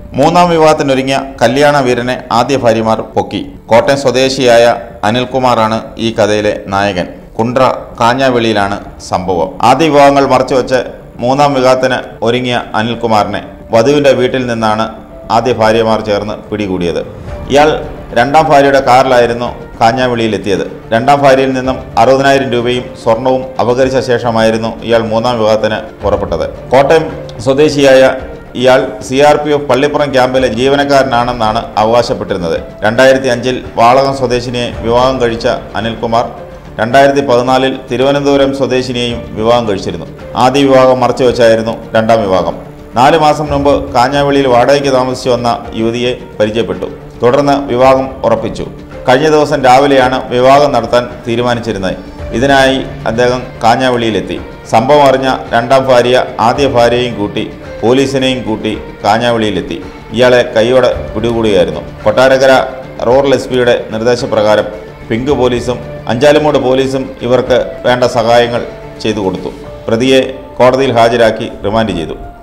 മൂന്നാം വിവാഹത്തിനൊരുങ്ങിയ കല്യാണ വീരനെ ആദ്യ ഭാര്യമാർ പൊക്കി കോട്ടയം സ്വദേശിയായ അനിൽകുമാറാണ് ഈ കഥയിലെ നായകൻ കുണ്ട്ര കാഞ്ഞാവെളിയിലാണ് സംഭവം ആദ്യ വിവാഹങ്ങൾ മറച്ചുവെച്ച് മൂന്നാം വിവാഹത്തിന് ഒരുങ്ങിയ അനിൽകുമാറിനെ വധുവിൻ്റെ വീട്ടിൽ നിന്നാണ് ആദ്യ ഭാര്യമാർ ചേർന്ന് പിടികൂടിയത് ഇയാൾ രണ്ടാം ഭാര്യയുടെ കാറിലായിരുന്നു കാഞ്ഞാവെളിയിലെത്തിയത് രണ്ടാം ഭാര്യയിൽ നിന്നും അറുപതിനായിരം രൂപയും സ്വർണവും അപകരിച്ച ശേഷമായിരുന്നു ഇയാൾ മൂന്നാം വിവാഹത്തിന് പുറപ്പെട്ടത് കോട്ടയം സ്വദേശിയായ ഇയാൾ C R P F Pallippuram ക്യാമ്പിലെ ജീവനക്കാരനാണെന്നാണ് അവകാശപ്പെട്ടിരുന്നത് രണ്ടായിരത്തി അഞ്ചിൽ വാളകം സ്വദേശിനിയെ വിവാഹം കഴിച്ച അനിൽകുമാർ രണ്ടായിരത്തി പതിനാലിൽ തിരുവനന്തപുരം സ്വദേശിനിയെയും വിവാഹം കഴിച്ചിരുന്നു ആദ്യ വിവാഹം മറച്ചുവെച്ചായിരുന്നു രണ്ടാം വിവാഹം നാല് മാസം മുമ്പ് കാഞ്ഞാവെളിയിൽ വാടകയ്ക്ക് താമസിച്ചു വന്ന യുവതിയെ പരിചയപ്പെട്ടു തുടർന്ന് വിവാഹം ഉറപ്പിച്ചു കഴിഞ്ഞ ദിവസം രാവിലെയാണ് വിവാഹം നടത്താൻ തീരുമാനിച്ചിരുന്നത് ഇതിനായി അദ്ദേഹം കാഞ്ഞാവെളിയിലെത്തി സംഭവം അറിഞ്ഞ രണ്ടാം ഭാര്യ ആദ്യ ഭാര്യയെയും കൂട്ടി പോലീസിനെയും കൂട്ടി കാഞ്ഞാവെളിയിലെത്തി ഇയാളെ കൈയോടെ പിടികൂടുകയായിരുന്നു കൊട്ടാരക്കര റൂറൽ എസ് പിയുടെ നിർദ്ദേശപ്രകാരം പിങ്ക് പോലീസും അഞ്ചാലുമൂട് പോലീസും ഇവർക്ക് വേണ്ട സഹായങ്ങൾ ചെയ്തു കൊടുത്തു പ്രതിയെ കോടതിയിൽ ഹാജരാക്കി റിമാൻഡ് ചെയ്തു